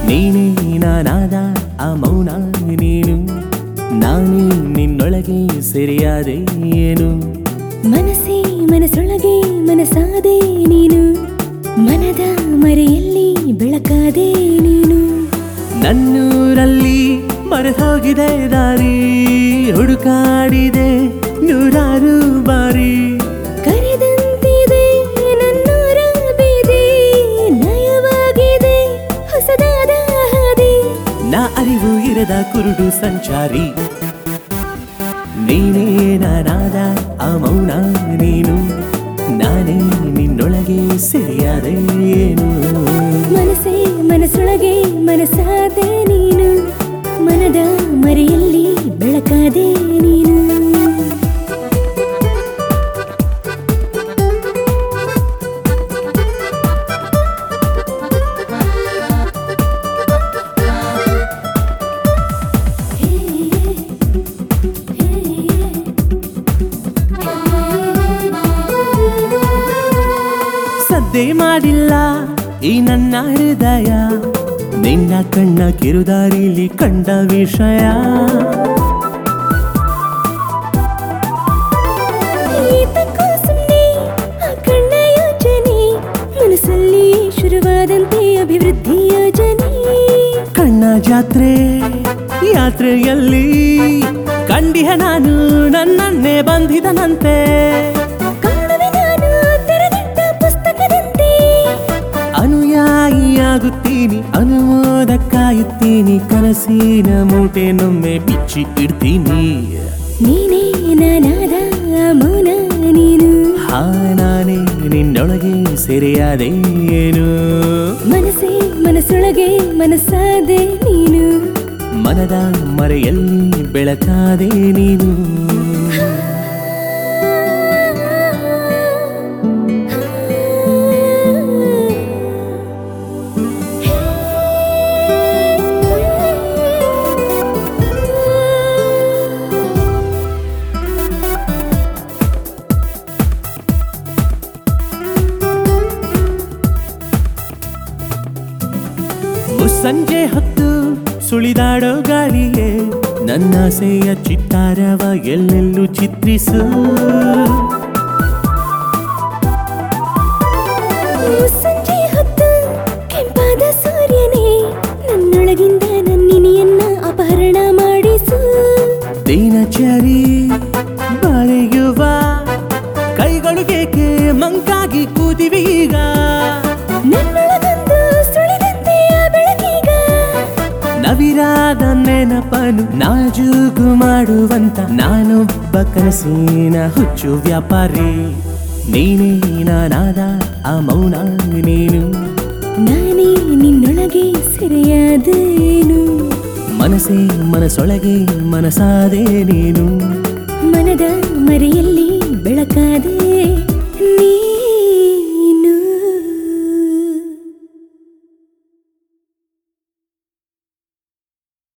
ನೀನೇ ನಾನಾದ ಆ ಮೌನ ನೀನು ನಾನೇ ನಿನ್ನೊಳಗೆ ಸರಿಯಾದೆ ಏನು ಮನಸ್ಸೇ ಮನಸ್ಸೊಳಗೆ ಮನಸಾದೆ ನೀನು ಮನದ ಮರೆಯಲ್ಲಿ ಬೆಳಕಾದೆ ನೀನು ನನ್ನೂರಲ್ಲಿ ಮರೆತೋಗಿದೆ ದಾರಿ ಹುಡುಕಾಡಿದೆ ನೂರಾರು ಬಾರಿ ಕರೆದಂತಿದೆ ನನ್ನೂರ ಬೀದಿ ನಯವಾಗಿದೆ ಹೊಸದಾದ ಹಾದಿ ನಾ ಅರಿವು ಇರದ ಕುರುಡು ಸಂಚಾರಿ ನೀನೇ ನಾನಾದ ಆ ಮೌನ ನೀನು ನಾನೇ ನಿನ್ನೊಳಗೆ ಸರಿಯಾದೆ ಏನು ಮನಸ್ಸೇ ಮನಸ್ಸೊಳಗೆ ಮನಸಾದೆ ನೀನು ಮನದ ಮರೆಯಲ್ಲಿ ಬೆಳಕಾದೆ ನೀನು ಸದ್ದೆ ಮಾಡಿಲ್ಲ ಈ ನನ್ನ ಹೃದಯ ನಿನ್ನ ಕಣ್ಣ ಕಿರುದಾರಿಲಿ ಕಂಡ ವಿಷಯ ಏತಕ್ಕೋ ಸುಮ್ನೆ ಆ ಕಣ್ಣ ಯೋಚನೆ ಮನಸ್ಸಲ್ಲಿ ಶುರುವಾದಂತೆ ಅಭಿವೃದ್ಧಿ ಯೋಜನೆ ಕಣ್ಣ ಜಾತ್ರೆ ಯಾತ್ರೆಯಲ್ಲಿ ಕಂಡಿಹ ನಾನು ನನ್ನನ್ನೇ ಬಂಧಿತನಂತೆ ಕಾಣುವೆ ನಾನು ತೆರೆದಿಟ್ಟ ಪುಸ್ತಕದಂತೆ ಅನುಯಾಯಿಯಾಗುತ್ತೀನಿ ಅನುಮೋದ ಕಾಯುತ್ತೀನಿ ಕನಸಿನ ಮೂಟೆನೊಮ್ಮೆ ಬಿಚ್ಚಿ ಇಡ್ತೀನಿ ನೀನೇ ನಾನಾದ ಮೌನ ನೀನು ಹಾ ನಾನೇ ನಿನ್ನೊಳಗೆ ಸೆರೆಯಾದೆ ಏನು ಮನಸ್ಸೇ ಮನಸ್ಸೊಳಗೆ ಮನಸ್ಸಾದೆ ನೀನು ಮನದ ಮರೆಯಲ್ಲಿ ಬೆಳಕಾದೆ ನೀನು ಮುಸ್ಸಂಜೆ ಹೊತ್ತು ಸುಳಿದಾಡೋ ಗಾಳಿಗೆ ನನ್ನಾಸೆಯ ಚಿತ್ತಾರವ ಎಲ್ಲೆಲ್ಲೂ ಚಿತ್ರಿಸು ಸಂಜೆ ಹೊತ್ತು ಕೆಂಪಾದ ಸೂರ್ಯನೇ ನನ್ನೊಳಗಿಂದ ನನ್ನಿನಿಯನ್ನ ಅಪಹರಣ ಮಾಡಿಸು ದಿನಚರಿ ಬರೆಯುವ ಕೈಗಳಿಗೇಕೆ ಮಂಕಾಗಿ ಕೂದಿವಿ ಈಗ ನನ್ನೊಳಗೊಂದು ಸುಳಿದಂತೆ ಆ ಬೆಳಕೀಗ ನವಿರಾದ ನೆನಪನು ನಾಜೂಕು ಮಾಡುವಂತ ನಾನೊಬ್ಬ ಕನಸಿನ ಹುಚ್ಚು ವ್ಯಾಪಾರಿ ನೀನೇ ನಾನಾದ ಆ ಮೌನ ನೀನು ನಾನೇ ನಿನ್ನೊಳಗೆ ಸೆರೆಯಾದೇನು ಮನಸ್ಸೇ ಮನಸ್ಸೊಳಗೆ ಮನಸಾದೆ ನೀನು ಮನದ ಮರೆಯಲ್ಲಿ ಬೆಳಕಾದೆ